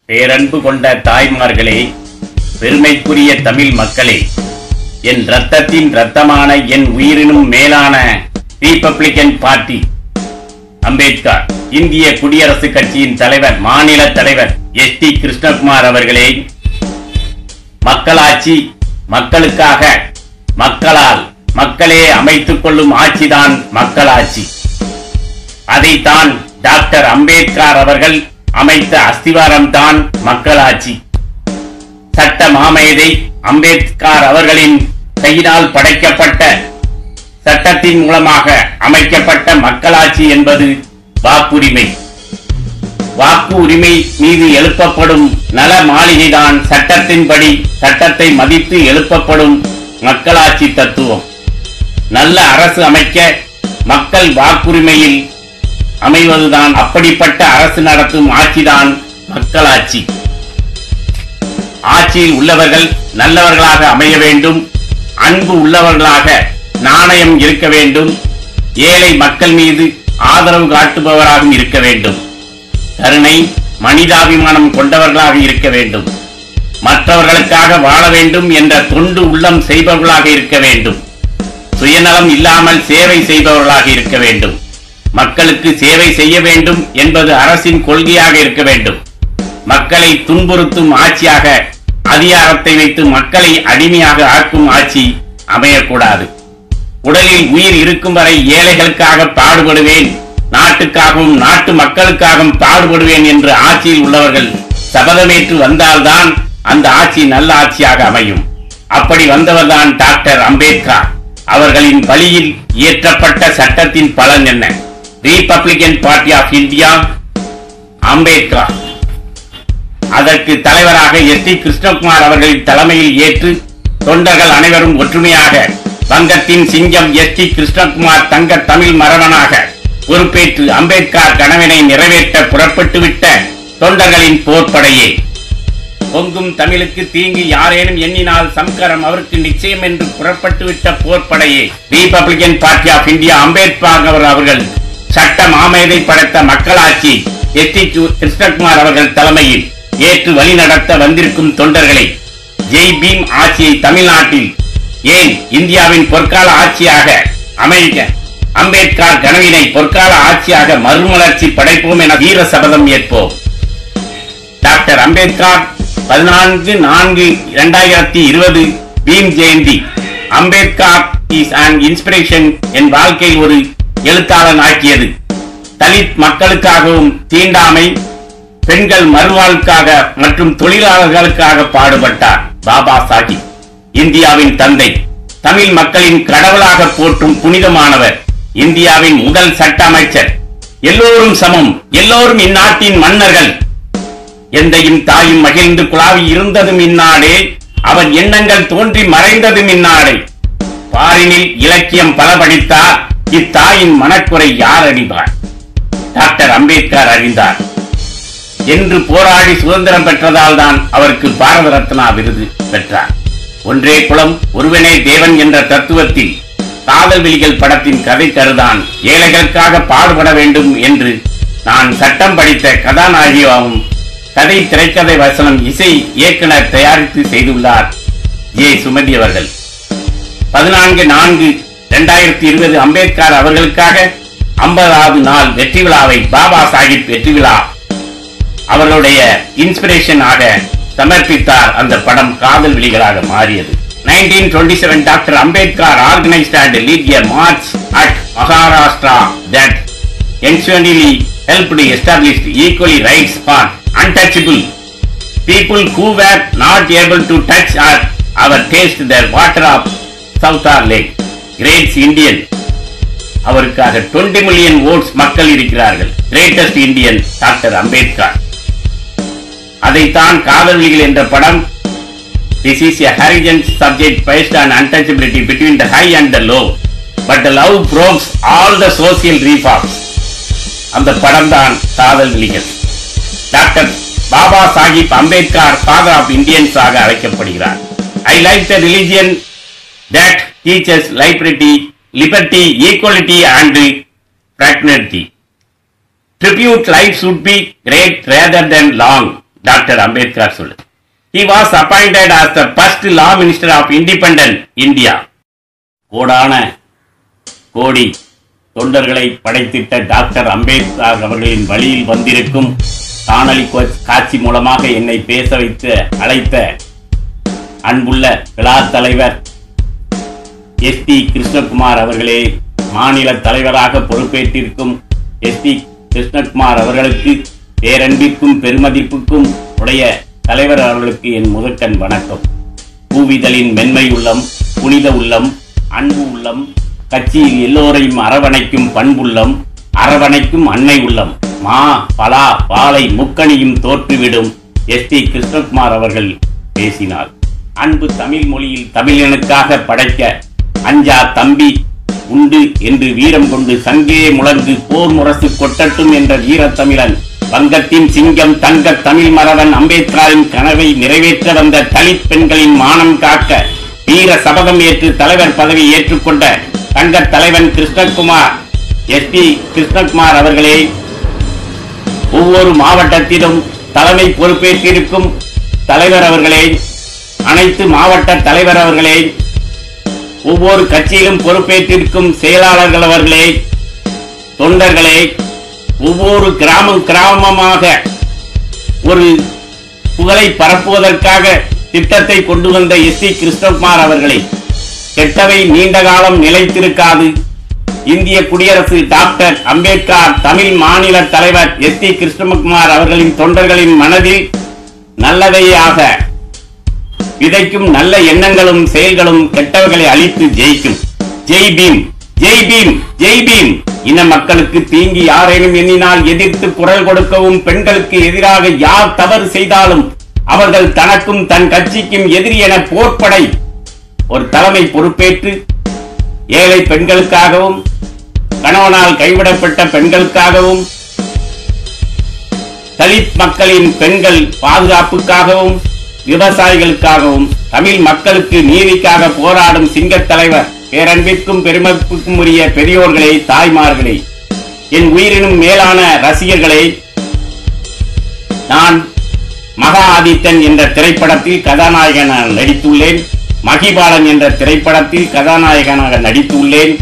பேரன்பு கொண்ட தாய்மார்களே பெருமைக்குரிய தமிழ் மக்களே என் ரத்தத்தின் ரத்தமான என் உயிரினும் மேலான ரீபப்ளிகன் பார்ட்டி அம்பேத்கர் இந்திய குடியரசுக் கட்சியின் தலைவர் மாநில தலைவர் எஸ் டி கிருஷ்ணகுமார் அவர்களே மக்களாட்சி மக்களுக்காக மக்களால் மக்களே அமைத்துக் கொள்ளும் ஆட்சிதான் மக்களாட்சி அதைத்தான் டாக்டர் அம்பேத்கர் அவர்கள் அமைத்த அஸ்திவாரம் தான் மக்களாட்சி சட்ட மாமேதை அம்பேத்கர் அவர்களின் கையினால் படைக்கப்பட்ட சட்டத்தின் மூலமாக அமைக்கப்பட்ட மக்களாட்சி என்பது வாக்குரிமை வாக்கு உரிமை மீது எழுப்பப்படும் நல மாளிகைதான் சட்டத்தின்படி சட்டத்தை மதித்து எழுப்பப்படும் மக்களாட்சி தத்துவம் நல்ல அரசு அமைக்க மக்கள் வாக்குரிமையில் அமைவதுதான் அப்படிப்பட்ட அரசு நடத்தும் ஆட்சிதான் மக்களாட்சி ஆட்சியில் உள்ளவர்கள் நல்லவர்களாக அமைய வேண்டும் அன்பு உள்ளவர்களாக நாணயம் இருக்க வேண்டும் ஏழை மக்கள் மீது ஆதரவு காட்டுபவராகவும் இருக்க வேண்டும் கருணை மனிதாபிமானம் கொண்டவர்களாக இருக்க வேண்டும் மற்றவர்களுக்காக வாழ வேண்டும் என்ற தொண்டு உள்ளம் செய்பவர்களாக இருக்க வேண்டும் சுயநலம் இல்லாமல் சேவை செய்பவர்களாக இருக்க வேண்டும் மக்களுக்கு சேவை செய்ய வேண்டும் என்பது அரசின் கொள்கையாக இருக்க வேண்டும் மக்களை துன்புறுத்தும் ஆட்சியாக அதிகாரத்தை வைத்து மக்களை அடிமையாக ஆக்கும் ஆட்சி அமையக்கூடாது உடலில் உயிர் இருக்கும் வரை ஏழைகளுக்காக பாடுபடுவேன் நாட்டுக்காகவும் நாட்டு மக்களுக்காகவும் பாடுபடுவேன் என்று ஆட்சியில் உள்ளவர்கள் சபதமேற்று வந்தால்தான் அந்த ஆட்சி நல்ல ஆட்சியாக அமையும் அப்படி வந்தவர்தான் டாக்டர் அம்பேத்கர் அவர்களின் வழியில் இயற்றப்பட்ட சட்டத்தின் பலன் என்ன Republican Party of India Ambedkar அதற்கு தலைவராக எஸ் டி கிருஷ்ணகுமார் அவர்களின் தலைமையில் ஏற்று தொண்டர்கள் அனைவரும் ஒற்றுமையாக வங்கத்தின் சிங்கம் எஸ் டி கிருஷ்ணகுமார் தங்க தமிழ் மரவனாக பொறுப்பேற்று அம்பேத்கர் கனவினை நிறைவேற்ற புறப்பட்டுவிட்ட தொண்டர்களின் போர்ப்படையே பொங்கும் தமிழுக்கு தீங்கு யாரேனும் எண்ணினால் சம்கரம் அவருக்கு நிச்சயம் என்று புறப்பட்டுவிட்ட போர்ப்படையே Republican Party of India Ambedkar அவர் அவர்கள் சட்ட மாமேதை படைத்த மக்களாட்சி எஸ் டி கிருஷ்ணகுமார் அவர்கள் தலைமையில் ஏற்று வழிநடத்த வந்திருக்கும் தொண்டர்களை ஜெய் பீம் ஆட்சியை தமிழ்நாட்டில் ஏன் இந்தியாவின் பொற்கால ஆட்சியாக அமைக்க அம்பேத்கர் கனவினை பொற்கால ஆட்சியாக மறுமலர்ச்சி படைப்போம் என வீர சபதம் ஏற்போம் டாக்டர் அம்பேத்கர் பதினான்கு நான்கு இரண்டாயிரத்தி இருபது Bhim Jayanti Ambedkar is an inspiration என் வாழ்க்கையில் ஒரு எழுத்தாளன் ஆக்கியது தலித் மக்களுக்காகவும் தீண்டாமை பெண்கள் மறுவாழ்வுக்காக மற்றும் தொழிலாளர்களுக்காக பாடுபட்டார் பாபா சாஹிப் இந்தியாவின் தந்தை தமிழ் மக்களின் கடவுளாக போற்றும் புனிதமானவர் இந்தியாவின் முதல் சட்ட அமைச்சர் எல்லோரும் சமம் எல்லோரும் இந்நாட்டின் மன்னர்கள் எந்தையும் தாயும் மகிழ்ந்து குழாவி இருந்ததும் இந்நாடே அவர் எண்ணங்கள் தோன்றி மறைந்ததும் இந்நாடே பாரினில் இலக்கியம் பல படித்தார் இத்தாயின் மனக்குறை யார் அறிவார் டாக்டர் அம்பேத்கர் அறிந்தார் என்று போராடி சுதந்திரம் பெற்றதால் தான் அவருக்கு பாரத ரத்னா விருது பெற்றார் ஒன்றே குலம் ஒருவனே தேவன் என்ற தத்துவத்தில் காதல் விழிகள் படத்தின் கதை கருதான் ஏழைகளுக்காக பாடுபட வேண்டும் என்று நான் சட்டம் படித்த கதாநாயகியாகவும் கதை திரைக்கதை வசனம் இசை இயக்குனர் தயாரித்து செய்துள்ளார் ஜே சுமதி அவர்கள் பதினான்கு நான்கு இரண்டாயிரத்தி இருபது அம்பேத்கர் அவர்களுக்காக ஐம்பதாவது நாள் வெற்றி விழாவை பாபா சாஹிப் வெற்றி விழா அவர்களுடைய இன்ஸ்பிரேஷன் ஆக சமர்ப்பித்தார் அந்த படம் காதல் விழிகளாக மாறியது 1927 doctor Ambedkar organised and lead a march at Maharashtra that ensuringly helped establish equally rights for untouchable people who were not able to touch or our taste the water of Southar Lake. Great Indian அவருக்காக 20 million oats மக்கள் இருக்கிறார்கள் greatest Indian doctor Ambedkar அதைத்தான் காதலிகள் என்ற படம் This is a Harijan subject based on untouchability between the high and the low. But the love probes all the social reforms. அந்த படம் தான் காதல் விழிகள் doctor Baba Sahib Ambedkar father of Indians ஆக அழைக்கப்படுகிறார் I like the religion that teaches liberty, liberty, equality and fraternity. Tribute life should be great rather than long. Doctor Ambedkar சொல்லு He was appointed as the first law minister of independent India. கோடான கோடி தொண்டர்களை படைத்திட்ட doctor Ambedkar அவர்களின் வழியில் வந்திருக்கும் காணொலி கோ- காட்சி மூலமாக என்னை பேச வைத்து அழைத்த அன்புள்ள விழா தலைவர் எஸ் டி கிருஷ்ணகுமார் அவர்களே மாநில தலைவராக பொறுப்பேற்றிருக்கும் எஸ் டி கிருஷ்ணகுமார் அவர்களுக்கு பேரன்பிற்கும் பெருமதிப்புக்கும் உடைய தலைவர் அவர்களுக்கு என் முதற்கண் வணக்கம் பூவிதழின் மென்மை உள்ளம் புனித உள்ளம் அன்பு உள்ளம் கட்சியில் எல்லோரையும் அரவணைக்கும் பண்புள்ளம் அரவணைக்கும் அன்னை உள்ளம் மா பலா பாலை முக்கணியும் தோற்றுவிடும் எஸ் டி கிருஷ்ணகுமார் அவர்கள் பேசினார் அன்பு தமிழ் மொழியில் தமிழனுக்காக படைக்க அஞ்சா தம்பி உண்டு என்று வீரம் கொண்டு சங்கே முழங்கு போர் முரசு கொட்டட்டும் என்ற வீரத்தமிழன் வங்கத்தின் சிங்கம் தங்க தமிழ் மறவன் அம்பேத்கரின் கனவை நிறைவேற்ற வந்த தலித் பெண்களின் மானம் காக்க வீர சபதம் ஏற்று தலைவர் பதவி ஏற்றுக்கொண்ட தங்க தலைவன் கிருஷ்ணகுமார் எஸ் பி கிருஷ்ணகுமார் அவர்களே ஒவ்வொரு மாவட்டத்திலும் தலைமை பொறுப்பேற்றிருக்கும் தலைவர் அவர்களே அனைத்து மாவட்ட தலைவர் அவர்களே ஒவ்வொரு கட்சியிலும் பொறுப்பேற்றிருக்கும் செயலாளர்கள் அவர்களே தொண்டர்களே ஒவ்வொரு கிராமம் கிராமமாக ஒரு புகழை பரப்புவதற்காக திட்டத்தை கொண்டு வந்த எஸ் சி கிருஷ்ணகுமார் அவர்களே கெட்டவை நீண்ட காலம் நிலைத்திருக்காது இந்திய குடியரசு டாக்டர் அம்பேத்கர் தமிழ் மாநில தலைவர் எஸ் டி கிருஷ்ணகுமார் அவர்களின் தொண்டர்களின் மனதில் நல்லதையாக விதைக்கும் நல்ல எண்ணங்களும் செயல்களும் கெட்டவர்களை அழித்து ஜெயிக்கும் ஜெய் பீம் ஜெய் பீம் ஜெய் பீம் இன மக்களுக்கு தீங்கி யாரேனும் எண்ணினால் எதிர்த்து குரல் கொடுக்கவும் பெண்களுக்கு எதிராக யார் தவறு செய்தாலும் அவர்கள் தனக்கும் தன் கட்சிக்கும் எதிரி என போர்ப்படை ஒரு தலைமை பொறுப்பேற்று ஏழை பெண்களுக்காகவும் கணவனால் கைவிடப்பட்ட பெண்களுக்காகவும் தலித் மக்களின் பெண்கள் பாதுகாப்புக்காகவும் விவசாயிகளுக்காகவும் தமிழ் மக்களுக்கு நீதிக்காக போராடும் சிங்கத் தலைவர் பேரன்பிற்கும் பெருமதிப்புக்கும் உரிய பெரியோர்களே தாய்மார்களே என் உயிரினும் மேலான ரசிகர்களே நான் மகா ஆதித்தன் என்ற திரைப்படத்தில் கதாநாயகனாக நடித்துள்ளேன் மகிபாலன் என்ற திரைப்படத்தில் கதாநாயகனாக நடித்துள்ளேன்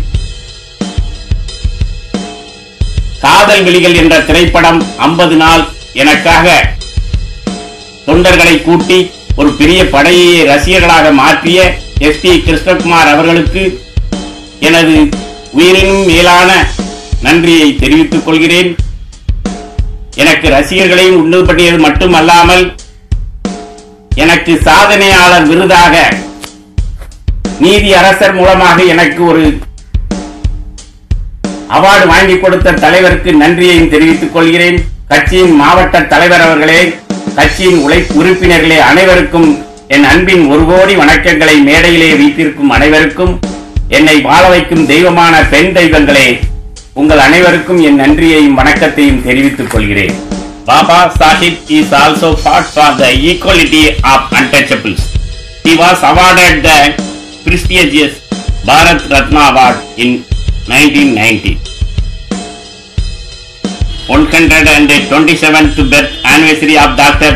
காதல் விழிகள் என்ற திரைப்படம் 50 நாள் எனக்காக தொண்டர்களை கூட்டி ஒரு பெரிய படையை ரசிகர்களாக மாற்றிய எஸ் டி கிருஷ்ணகுமார் அவர்களுக்கு எனது உயிரினும் மேலான நன்றியை தெரிவித்துக் கொள்கிறேன் எனக்கு ரசிகர்களையும் உண்டு பண்ணியது மட்டுமல்லாமல் எனக்கு சாதனையாளர் விருதாக நீதி அரசர் மூலமாக எனக்கு ஒரு அவார்டு வாங்கி கொடுத்த தலைவருக்கு நன்றியையும் தெரிவித்துக் கொள்கிறேன் கட்சியின் மாவட்ட தலைவர் அவர்களே கட்சியின் உழை உறுப்பினர்களே அனைவருக்கும் என் அன்பின் ஒரு கோடி வணக்கங்களை மேடையிலே வைத்திருக்கும் அனைவருக்கும் என்னை வாழ வைக்கும் தெய்வமான பெண் தெய்வங்களே உங்கள் அனைவருக்கும் என் நன்றியையும் வணக்கத்தையும் தெரிவித்துக் கொள்கிறேன் Baba Sahib is also fought for the equality of untouchables He was awarded the prestigious Bharat Ratna Award in 1990. 127th birth anniversary of Dr.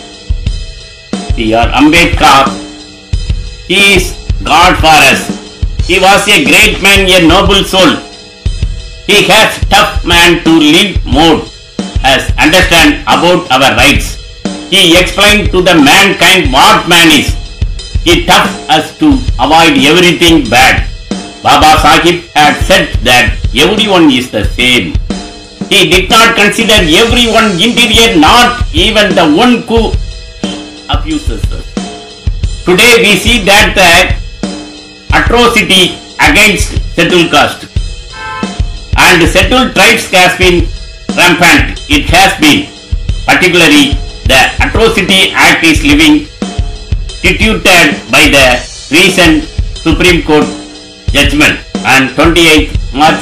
B.R. Ambedkar. He is God for us. He was a great man, a noble soul. He has tough man to live mode, has understand about our rights. He explained to the mankind what man is. He taught us to avoid everything bad. Baba Sahib had said that everyone is the same. He did not consider everyone inferior, not even the one who abuses us. Today we see that the atrocity against settled caste and settled tribes has been rampant. It has been, particularly the atrocity act is living instituted by the recent Supreme Court judgment on 28th March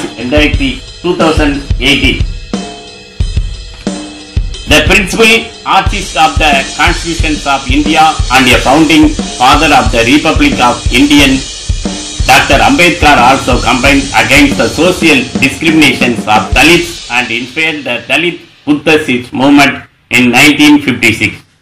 2018. The principal artist of the constitutions of India and a founding father of the Republic of Indian, Dr. Ambedkar also campaigned against the social discriminations of Dalits and inspired the Dalit Buddhist movement in 1956.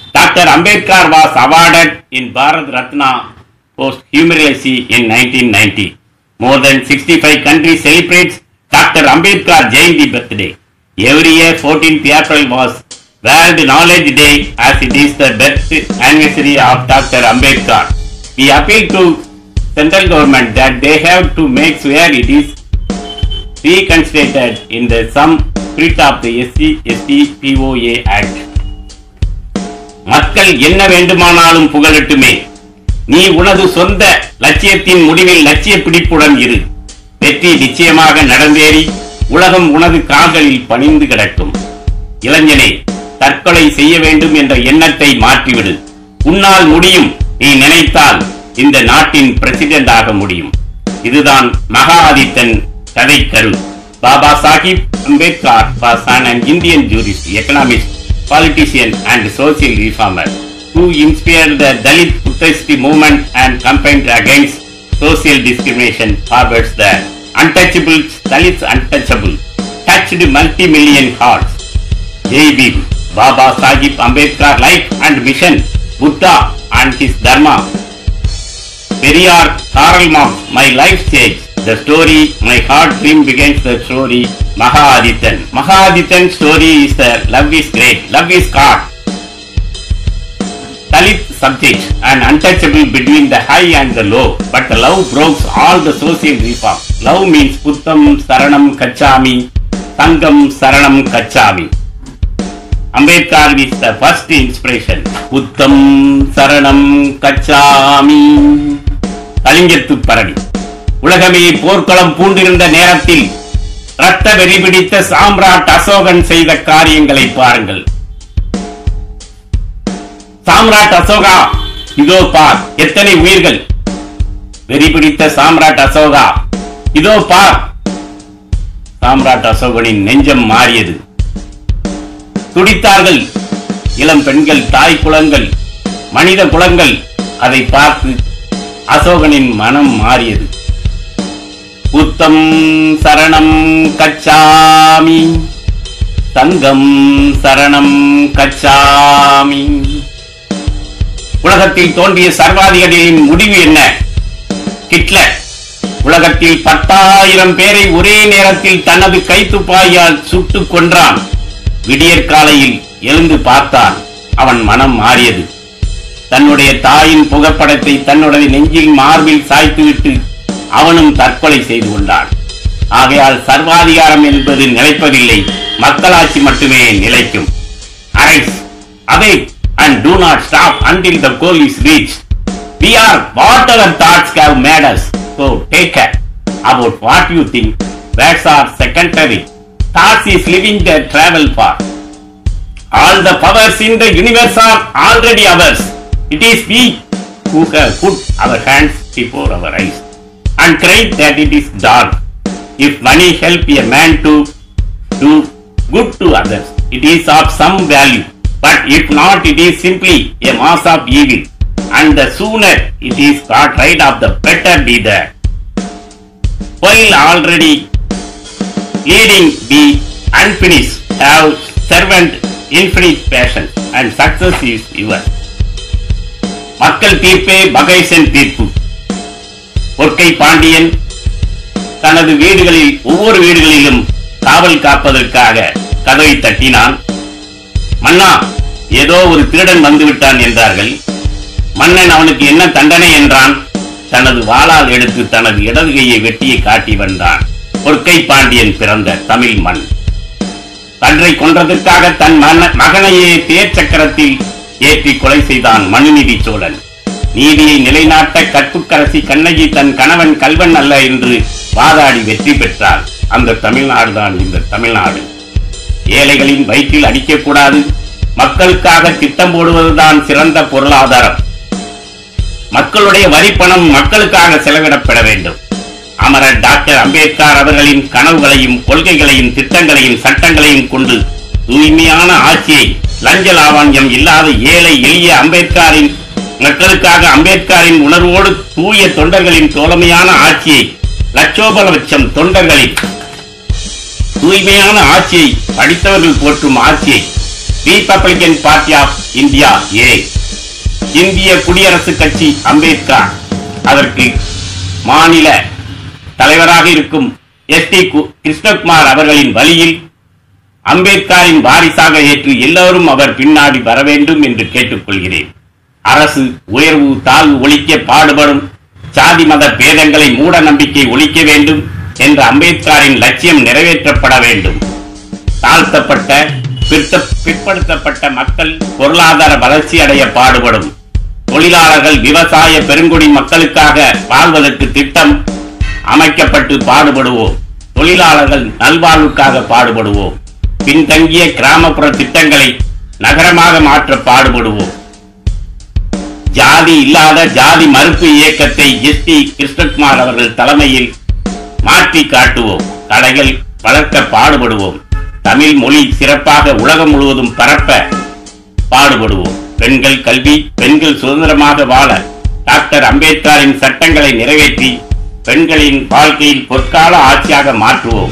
Dr. Ambedkar was awarded in Bharat Ratna posthumously in 1990. More than 65 countries celebrate Dr. Ambedkar Jayanti birthday. Every year 14th April was World Knowledge Day as it is the birth anniversary of Dr. Ambedkar. We appeal to central government that they have to make sure it is reconstituted in the some spirit of the SC ST POA Act. மக்கள் என்ன வேண்டுமானாலும் புகழட்டுமே நீ உனது சொந்த லட்சியத்தின் முடிவில் லட்சிய பிடிப்புடன் இரு வெற்றி நிச்சயமாக நடந்தேறி உலகம் உனது கால்களில் பணிந்து கிடக்கும் இளைஞனே தற்கொலை செய்ய வேண்டும் என்ற எண்ணத்தை மாற்றிவிடு உன்னால் முடியும் நீ நினைத்தால் இந்த நாட்டின் பிரசிடென்ட் ஆக முடியும் இதுதான் மகாதித்தன் கதைக்கரு Baba Sahib Ambedkar was an Indian jurist, economist, politician and social reformer who inspired the Dalit protest movement and campaigned against social discrimination towards the untouchable Dalits untouchable, touched multi-million hearts. Jai Bhim, Baba Sahib Ambedkar life and mission, Buddha and his Dharma, Periyar, Karl Marx, my life stage, the story, my heart dream begins the story, Mahadithan. Mahadithan story is the love is great, love is God. Dalit subject and untouchable between the high and the low, but the love breaks all the social reform. Love means Puttam Saranam Kachami, Sangam Saranam Kachami. Ambedkar is the first inspiration. Puttam Saranam Kachami. கலிங்கத்து பரணி உலகமே போர்க்களம் பூண்டிருந்த நேரத்தில் இரத்த வெறி பிடித்த சாம்ராட் அசோகன் செய்த காரியங்களை பாருங்கள் சாம்ராட் அசோகா இதோ பார் எத்தனை உயிர்கள் வெறி பிடித்த சாம்ராட் அசோகா இதோ பார் சாம்ராட் அசோகனின் நெஞ்சம் மாறியது துடித்தார்கள் இளம் பெண்கள் தாய் குலங்கள் மனித குலங்கள் அதை பார்த்து அசோகனின் மனம் மாறியது புத்தம் சரணம் கச்சாமி சங்கம் சரணம் கச்சாமி உலகத்தில் தோன்றிய சர்வாதிகாரிகளின் முடிவு என்ன ஹிட்லர் உலகத்தில் பத்தாயிரம் பேரை ஒரே நேரத்தில் தனது கைத்துப்பாயால் சுட்டுக் கொன்றான் விடியற் காலையில் எழுந்து பார்த்தான் அவன் மனம் மாறியது தன்னுடைய தாயின் புகைப்படத்தை தன்னுடைய நெஞ்சில் மார்பில் சாய்த்துவிட்டு அவனும் தற்கொலை செய்து கொண்டான் ஆகையால் சர்வாதிகாரம் என்பது நிலைப்பதில்லை மக்களாட்சி மட்டுமே நிலைக்கும் அரைஸ் அவை and do not stop until the goal is reached. We are what our thoughts have made us. So take care about what you think. Words are secondary. Thoughts is living their travel far. All the powers in the universe are already ours. It is we who have put our hands before our eyes and cried that it is dark. If money help a man to do good to others, it is of some value. But if not, it is simply a mass of evil. And the sooner it is got rid of, the better be that. While already leading the unfinished, have servant infinite passion, and success is yours. மக்கள் தீர்ப்பே பகைசன் தீர்ப்பு பொற்கை பாண்டியன் தனது வீடுகளில் ஒவ்வொரு வீடுகளிலும் காவல் காப்பதற்காக கதவை தட்டினான் மன்னா ஏதோ ஒரு திருடன் வந்து விட்டான் என்றார்கள் மன்னன் அவனுக்கு என்ன தண்டனை என்றான் தனது வாளால் எடுத்து தனது இடது கையை வெட்டியை காட்டி வந்தான் பொற்கை பாண்டியன் பிறந்த தமிழ் மண் தன்னை கொன்றதற்காக தன் மன- மகனையே தேர் சக்கரத்தில் ஏற்றி கொலை செய்தான் மனுநீதி சோழன் நீதியை நிலைநாட்ட கற்புக்கரசி கண்ணகி தன் கணவன் கல்வன் அல்ல என்று வாதாடி வெற்றி பெற்றார் அந்த தமிழ்நாடுதான் இந்த தமிழ்நாடு ஏழைகளின் வயிற்றில் அடிக்கக்கூடாது மக்களுக்காக திட்டம் போடுவதுதான் சிறந்த பொருளாதாரம் மக்களுடைய வரிப்பணம் மக்களுக்காக செலவிடப்பட வேண்டும் அமரர் டாக்டர் அம்பேத்கர் அவர்களின் கனவுகளையும் கொள்கைகளையும் திட்டங்களையும் சட்டங்களையும் கொண்டு தூய்மையான ஆட்சியை லஞ்ச லாவண்யம் இல்லாத ஏழை எளிய அம்பேத்கரின் மக்களுக்காக அம்பேத்கரின் உணர்வோடு தூய தொண்டர்களின் தோழமையான ஆட்சியை லட்சோப லட்சம் தொண்டர்களின் தூய்மையான ஆட்சியை படித்தவர்கள் போற்றும் ஆட்சியை ரிபப்ளிகன் பார்ட்டி ஆஃப் இந்தியா ஏ இந்திய குடியரசுக் கட்சி அம்பேத்கர் அதற்கு மாநில தலைவராக இருக்கும் எஸ் டி கிருஷ்ணகுமார் அவர்களின் வழியில் அம்பேத்கரின் வாரிசாக ஏற்று எல்லோரும் அவர் பின்னாடி வர வேண்டும் என்று கேட்டுக்கொள்கிறேன் அரசு உயர்வு தாழ்வு ஒழிக்க பாடுபடும் சாதி மத பேதங்களை மூட நம்பிக்கை ஒழிக்க வேண்டும் என்ற அம்பேத்கரின் லட்சியம் நிறைவேற்றப்பட வேண்டும் தாழ்த்தப்பட்ட பிற்ப- பிற்படுத்தப்பட்ட மக்கள் பொருளாதார வளர்ச்சி அடைய பாடுபடும் தொழிலாளர்கள் விவசாய பெருங்குடி மக்களுக்காக வாழ்வதற்கு திட்டம் அமைக்கப்பட்டு பாடுபடுவோம் தொழிலாளர்கள் நல்வாழ்வுக்காக பாடுபடுவோம் பின்தங்கிய கிராமப்புற திட்டங்களை நகரமாக மாற்ற பாடுபடுவோம் ஜாதி இல்லாத ஜாதி மறுப்பு இயக்கத்தை எஸ் டி கிருஷ்ணகுமார் அவர்கள் தலைமையில் மாற்றி காட்டுவோம் கலைகள் வளர்க்க பாடுபடுவோம் தமிழ் மொழி சிறப்பாக உலகம் முழுவதும் பரப்ப பாடுபடுவோம் பெண்கள் கல்வி பெண்கள் சுதந்திரமாக வாழ டாக்டர் அம்பேத்கரின் சட்டங்களை நிறைவேற்றி பெண்களின் வாழ்க்கையில் பொற்கால ஆட்சியாக மாற்றுவோம்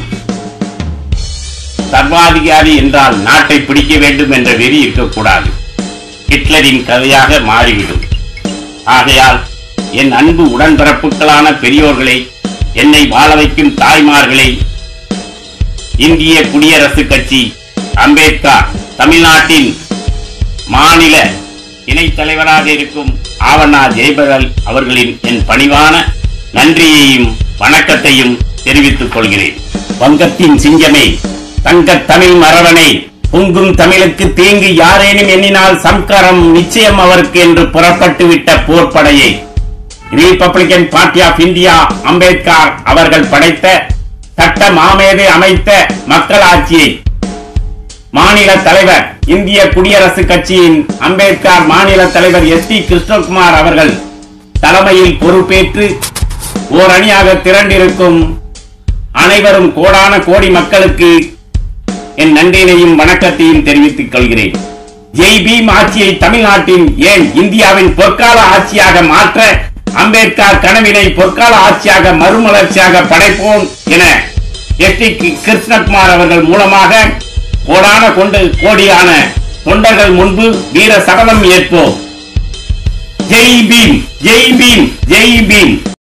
சர்வாதிகாரி என்றால் நாட்டை பிடிக்க வேண்டும் என்ற வெறி இருக்கக்கூடாது ஹிட்லரின் கதையாக மாறிவிடும் ஆகையால் என் அன்பு உடன்பிறப்புகளான பெரியோர்களை என்னை வாழ வைக்கும் தாய்மார்களை இந்திய குடியரசுக் கட்சி அம்பேத்கர் தமிழ்நாட்டின் மாநில இணைத் தலைவராக இருக்கும் ஆவண்ணா ஜெயபரல் அவர்களின் என் பணிவான நன்றியையும் வணக்கத்தையும் தெரிவித்துக் கொள்கிறேன் வங்கத்தின் சிங்கமே தங்கத் தமிழ் மரவனை பொங்கும் தமிழுக்கு தீங்கு யாரேனும் எண்ணினால் சம்காரம் நிச்சயம் அவருக்கு என்று புறப்பட்டு விட்ட போர்ப்படையை Republican Party of India Ambedkar அவர்கள் படைத்த சட்ட மாமேதை அமைத்த மக்களாட்சியை மாநில தலைவர் இந்திய குடியரசுக் கட்சியின் அம்பேத்கர் மாநில தலைவர் எஸ் டி கிருஷ்ணகுமார் அவர்கள் தலைமையில் பொறுப்பேற்று ஓர் அணியாக திரண்டிருக்கும் அனைவரும் கோடான கோடி மக்களுக்கு என் நன்றியினையும் வணக்கத்தையும் தெரிவித்துக் கொள்கிறேன் ஜெய் பீம் ஆட்சியை தமிழ்நாட்டின் ஏன் இந்தியாவின் பொற்கால ஆட்சியாக மாற்ற அம்பேத்கர் கனவினை பொற்கால ஆட்சியாக மறுமலர்ச்சியாக படைப்போம் என எஸ் டி கிருஷ்ணகுமார் அவர்கள் மூலமாக கோடான கொண்டு கோடியான தொண்டர்கள் முன்பு வீர சபதம் ஏற்போம் ஜெய் பீம் ஜெய் பீம் ஜெய் பீம்